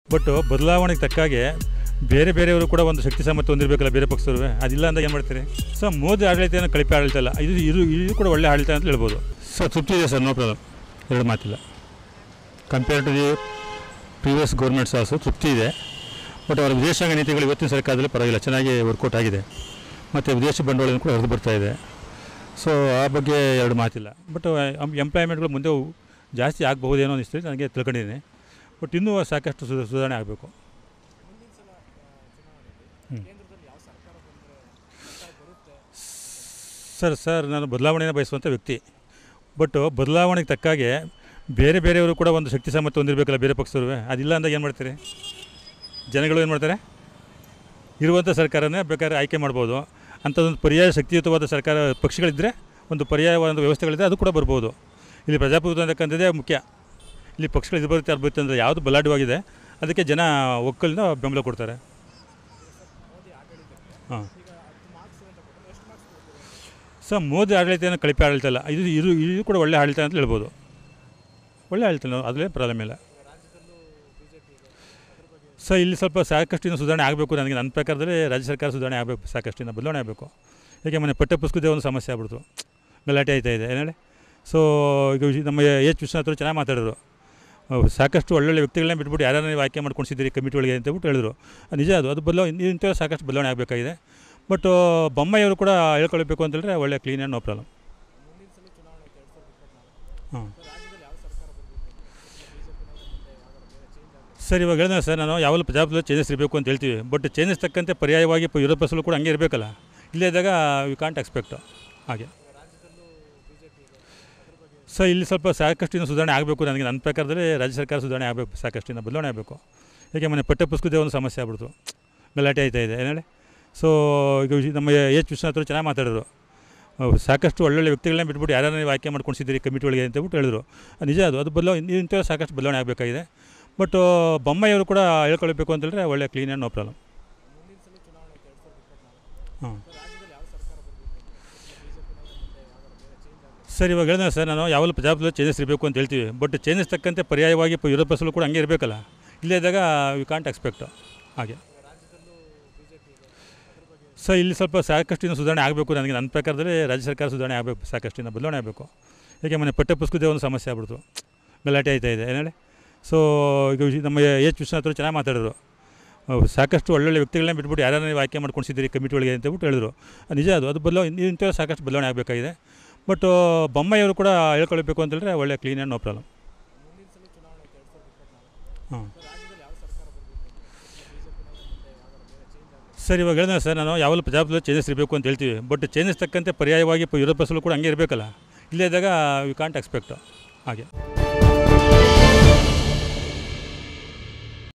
but ಬದಲಾವಣೆಗೆ ತಕ್ಕಾಗೆ ಬೇರೆ ಬೇರೆಯವರು ಕೂಡ ಒಂದು ಶಕ್ತಿ ಸಾಮರ್ಥ್ಯ ಹೊಂದಿರಬೇಕಲ್ಲ ಬೇರೆ ಪಕ್ಷದವರು ಅದಿಲ್ಲ ಅಂತ ಏನು ಮಾಡ್ತೀರಿ ಸೊ ಮೋದಿ ಆಡಳಿತ ಏನು ಕಳಪೆ ಆಡಳಿತ ಅಲ್ಲ ಇದು ಇದು ಇದು ಕೂಡ ಒಳ್ಳೆ ಆಡಳಿತ ಅಂತ ಹೇಳ್ಬೋದು ಸರ್ ತೃಪ್ತಿ ಇದೆ ಸರ್ ನೋ ಪ್ರಾಬ್ಲಮ್ ಎರಡು ಮಾತಿಲ್ಲ compare to the previous governments also ತೃಪ್ತಿ ಇದೆ ಬಟ್ ಅವರ ವಿದೇಶಾಂಗ ನೀತಿಗಳು ಇವತ್ತಿನ ಸರ್ಕಾರದಲ್ಲಿ ಪರವಾಗಿಲ್ಲ ಚೆನ್ನಾಗಿ ವರ್ಕೌಟ್ ಆಗಿದೆ ಮತ್ತು ವಿದೇಶಿ ಬಂಡವಾಳ ಕೂಡ ಹರಿದು ಬರ್ತಾ ಇದೆ ಸೊ ಆ ಬಗ್ಗೆ ಎರಡು ಮಾತಿಲ್ಲ ಬಟ್ ಎಂಪ್ಲಾಯ್ಮೆಂಟ್ಗಳು ಮುಂದೆ ಜಾಸ್ತಿ ಆಗಬಹುದೇನೋ ಅನಿಸ್ತದೆ ನನಗೆ ತಿಳ್ಕೊಂಡಿದ್ದೀನಿ ಬಟ್ ಇನ್ನೂ ಸಾಕಷ್ಟು ಸುಧಾ- ಸುಧಾರಣೆ ಆಗಬೇಕು ಸರ್ ಸರ್ ನಾನು ಬದಲಾವಣೆಯನ್ನು ಬಯಸುವಂಥ ವ್ಯಕ್ತಿ ಬಟ್ ಬದಲಾವಣೆಗೆ ತಕ್ಕಾಗೆ ಬೇರೆ ಬೇರೆಯವರು ಕೂಡ ಒಂದು ಶಕ್ತಿ ಸಾಮರ್ಥ್ಯ ಹೊಂದಿರಬೇಕಲ್ಲ ಬೇರೆ ಪಕ್ಷದವರು ಅದಿಲ್ಲ ಅಂದಾಗ ಏನು ಮಾಡ್ತೀರಿ ಜನಗಳು ಏನು ಮಾಡ್ತಾರೆ ಇರುವಂಥ ಸರ್ಕಾರನೇ ಬೇಕಾದ್ರೆ ಆಯ್ಕೆ ಮಾಡ್ಬೋದು ಅಂಥದ್ದೊಂದು ಪರ್ಯಾಯ ಶಕ್ತಿಯುತವಾದ ಸರ್ಕಾರ ಪಕ್ಷಗಳಿದ್ದರೆ ಒಂದು ಪರ್ಯಾಯವಾದ ವ್ಯವಸ್ಥೆಗಳಿದ್ದರೆ ಅದು ಕೂಡ ಬರ್ಬೋದು ಇಲ್ಲಿ ಪ್ರಜಾಪ್ರಭುತ್ವ ಅಂತಕ್ಕಂಥದ್ದೇ ಮುಖ್ಯ ಇಲ್ಲಿ ಪಕ್ಷಗಳು ಇದು ಬರುತ್ತೆ ಅದು ಬರುತ್ತೆ ಅಂದರೆ ಯಾವುದು ಬಲಾಢ್ಯವಾಗಿದೆ ಅದಕ್ಕೆ ಜನ ಒಕ್ಕಲಿನ ಬೆಂಬಲ ಕೊಡ್ತಾರೆ ಹಾಂ ಸರ್ ಮೋದಿ ಆಡಳಿತ ಏನು ಕಳಪೆ ಆಡಳಿತ ಅಲ್ಲ ಇದು ಇದು ಇದು ಕೂಡ ಒಳ್ಳೆ ಆಡಳಿತ ಅಂತ ಹೇಳ್ಬೋದು ಒಳ್ಳೆ ಆಡಳಿತ ಅದರಲ್ಲೇ ಪ್ರಾಬ್ಲಮ್ ಇಲ್ಲ ಸರ್ ಇಲ್ಲಿ ಸ್ವಲ್ಪ ಸಾಕಷ್ಟು ಇನ್ನೂ ಸುಧಾರಣೆ ಆಗಬೇಕು ನನಗೆ ನನ್ನ ಪ್ರಕಾರದಲ್ಲಿ ರಾಜ್ಯ ಸರ್ಕಾರ ಸುಧಾರಣೆ ಆಗಬೇಕು ಸಾಕಷ್ಟು ಇನ್ನು ಬದಲಾವಣೆ ಆಗಬೇಕು ಯಾಕೆ ಮೊನ್ನೆ ಪಠ್ಯಪುಸ್ತಕದೇ ಒಂದು ಸಮಸ್ಯೆ ಆಗ್ಬಿಡ್ತು ಗಲಾಟೆ ಆಯ್ತಾ ಇದೆ ಏನು ಹೇಳಿ ಸೊ ಈಗ ವಿಶ್- ನಮ್ಮ ಎಚ್ ವಿಶ್ವನಾಥ್ ಅವರು ಚೆನ್ನಾಗಿ ಮಾತಾಡಿದ್ರು ಅವ್ರು ಸಾಕಷ್ಟು ಒಳ್ಳೊಳ್ಳೆ ವ್ಯಕ್ತಿಗಳನ್ನ ಬಿಟ್ಬಿಟ್ಟು ಯಾರನ್ನ ನೀವು ಆಯ್ಕೆ ಮಾಡ್ಕೊಂಡಿದ್ದೀರಿ ಕಮಿಟಿ ಒಳಗೆ ಅಂತ ಹೇಳ್ಬಿಟ್ಟು ಹೇಳಿದ್ರು ಅದು ನಿಜ ಅದು ಅದು ಬದಲಾವಣೆ ಇಂಥ ಸಾಕಷ್ಟು ಬದಲಾವಣೆ ಆಗಬೇಕಾಗಿದೆ ಬಟ್ ಬೊಮ್ಮಾಯಿಯವರು ಕೂಡ ಹೇಳ್ಕೊಳ್ಬೇಕು ಅಂತ ಹೇಳಿದ್ರೆ ಒಳ್ಳೆ ಕ್ಲೀನ್ ಆ್ಯಂಡ್ ನೋ ಪ್ರಾಬ್ಲಮ್ ಹಾಂ ಸರ್ ಇವಾಗ ಹೇಳಿದ್ರೆ ಸರ್ ನಾನು ಯಾವಾಗಲೂ ಪ್ರಜಾಪ್ರಭುತ್ವ ಚೇಂಜಸ್ ಇರಬೇಕು ಅಂತ ಹೇಳ್ತೀವಿ ಬಟ್ ಚೇಂಜಸ್ ತಕ್ಕಂತೆ ಪರ್ಯಾಯವಾಗಿ ಪ- ವಿರೋಧ ಪಕ್ಷಗಳು ಕೂಡ ಹಂಗೆ ಇರಬೇಕಲ್ಲ ಇಲ್ಲೇ ಇದ್ದಾಗ ವಿ ಕಾಂಟ್ ಎಕ್ಸ್ಪೆಕ್ಟ್ ಹಾಗೆ ಸರ್ ಇಲ್ಲಿ ಸ್ವಲ್ಪ ಸಾಕಷ್ಟು ಇನ್ನೂ ಸುಧಾರಣೆ ಆಗಬೇಕು ನನಗೆ ನನ್ನ ಪ್ರಕಾರದಲ್ಲಿ ರಾಜ್ಯ ಸರ್ಕಾರ ಸುಧಾರಣೆ ಆಗಬೇಕು ಸಾಕಷ್ಟು ಇನ್ನು ಬದಲಾವಣೆ ಆಗಬೇಕು ಯಾಕೆ ಮೊನ್ನೆ ಪಠ್ಯಪುಸ್ತಕದೇ ಒಂದು ಸಮಸ್ಯೆ ಆಗ್ಬಿಡ್ತು ಗಲಾಟೆ ಆಯ್ತಾ ಇದೆ ಏನು ಹೇಳಿ ಸೊ ಈಗ ವಿಶ್- ನಮ್ಮ ಎಚ್ ವಿಶ್ವನಾಥ್ ಅವರು ಚೆನ್ನಾಗಿ ಮಾತಾಡಿದ್ರು ಅವ್ರು ಸಾಕಷ್ಟು ಒಳ್ಳೊಳ್ಳೆ ವ್ಯಕ್ತಿಗಳನ್ನ ಬಿಟ್ಬಿಟ್ಟು ಯಾರನ್ನ ನೀವು ಆಯ್ಕೆ ಮಾಡ್ಕೊಂಡಿದ್ದೀರಿ ಕಮಿಟಿ ಒಳಗೆ ಅಂತ ಹೇಳ್ಬಿಟ್ಟು ಹೇಳಿದ್ರು ಅದು ನಿಜ ಅದು ಅದು ಬದಲಾವಣೆ ಇಂಥ ಸಾಕಷ್ಟು ಬದಲಾವಣೆ ಆಗಬೇಕಾಗಿದೆ ಬಟ್ ಬೊಮ್ಮಾಯಿಯವರು ಕೂಡ ಹೇಳ್ಕೊಳ್ಬೇಕು ಅಂತ ಹೇಳಿದ್ರೆ ಒಳ್ಳೆ ಕ್ಲೀನ್ ಆ್ಯಂಡ್ ನೋ ಪ್ರಾಬ್ಲಮ್ ಹಾಂ ಸರ್ ಇವಾಗ ಹೇಳಿದ್ರೆ ಸರ್ ನಾನು ಯಾವಾಗಲೂ ಪ್ರಜಾಪ್ರಭುತ್ವ ಚೇಂಜಸ್ ಇರಬೇಕು ಅಂತ ಹೇಳ್ತೀವಿ ಬಟ್ ಚೇಂಜಸ್ ತಕ್ಕಂತೆ ಪರ್ಯಾಯವಾಗಿ ಪ- ವಿರೋಧ ಪಕ್ಷಗಳು ಕೂಡ ಹಂಗೆ ಇರಬೇಕಲ್ಲ ಇಲ್ಲೇ ಇದ್ದಾಗ ವಿ ಕಾಂಟ್ ಎಕ್ಸ್ಪೆಕ್ಟ್ ಹಾಗೆ ಸರ್ ಇಲ್ಲಿ ಸ್ವಲ್ಪ ಸಾಕಷ್ಟು ಇನ್ನೂ ಸುಧಾರಣೆ ಆಗಬೇಕು ನನಗೆ ನನ್ನ ಪ್ರಕಾರದಲ್ಲಿ ರಾಜ್ಯ ಸರ್ಕಾರ ಸುಧಾರಣೆ ಆಗಬೇಕು ಸಾಕಷ್ಟು ಇನ್ನು ಬದಲಾವಣೆ ಆಗಬೇಕು ಯಾಕೆ ಮೊನ್ನೆ ಪಠ್ಯಪುಸ್ತಕದೇ ಒಂದು ಸಮಸ್ಯೆ ಆಗ್ಬಿಡ್ತು ಗಲಾಟೆ ಆಯ್ತಾ ಇದೆ ಏನು ಹೇಳಿ ಸೊ ಈಗ ವಿಶ್- ನಮ್ಮ ಎಚ್ ವಿಶ್ವನಾಥ್ ಅವರು ಚೆನ್ನಾಗಿ ಮಾತಾಡಿದ್ರು ಅವ್ರು ಸಾಕಷ್ಟು ಒಳ್ಳೊಳ್ಳೆ ವ್ಯಕ್ತಿಗಳನ್ನ ಬಿಟ್ಬಿಟ್ಟು ಯಾರನ್ನ ನೀವು ಆಯ್ಕೆ ಮಾಡ್ಕೊಂಡಿದ್ದೀರಿ ಕಮಿಟಿ ಒಳಗೆ ಅಂತ ಹೇಳ್ಬಿಟ್ಟು ಹೇಳಿದ್ರು ಅದು ನಿಜ ಅದು ಅದು ಬದಲಾವಣೆ ಇಂಥ ಸಾಕಷ್ಟು ಬದಲಾವಣೆ ಆಗಬೇಕಾಗಿದೆ ಬಟ್ ಬೊಮ್ಮಾಯಿಯವರು ಕೂಡ ಹೇಳ್ಕೊಳ್ಬೇಕು ಅಂತ ಹೇಳಿದ್ರೆ ಒಳ್ಳೆ ಕ್ಲೀನ್ ಆ್ಯಂಡ್ ನೋ ಪ್ರಾಬ್ಲಮ್ ಹಾಂ ಸರ್ ಇವಾಗ ಹೇಳಿದ್ರೆ ಸರ್ ನಾನು ಯಾವಾಗಲೂ ಪ್ರಜಾಪ್ರಭುತ್ವ ಚೇಂಜಸ್ ಇರಬೇಕು ಅಂತ ಹೇಳ್ತೀವಿ ಬಟ್ ಚೇಂಜಸ್ ತಕ್ಕಂತೆ ಪರ್ಯಾಯವಾಗಿ ಪ- ವಿರೋಧ ಪಕ್ಷಗಳು ಕೂಡ ಹಂಗೆ ಇರಬೇಕಲ್ಲ ಇಲ್ಲೇ ಇದ್ದಾಗ ವಿ ಕಾಂಟ್ ಎಕ್ಸ್ಪೆಕ್ಟ್ ಹಾಗೆ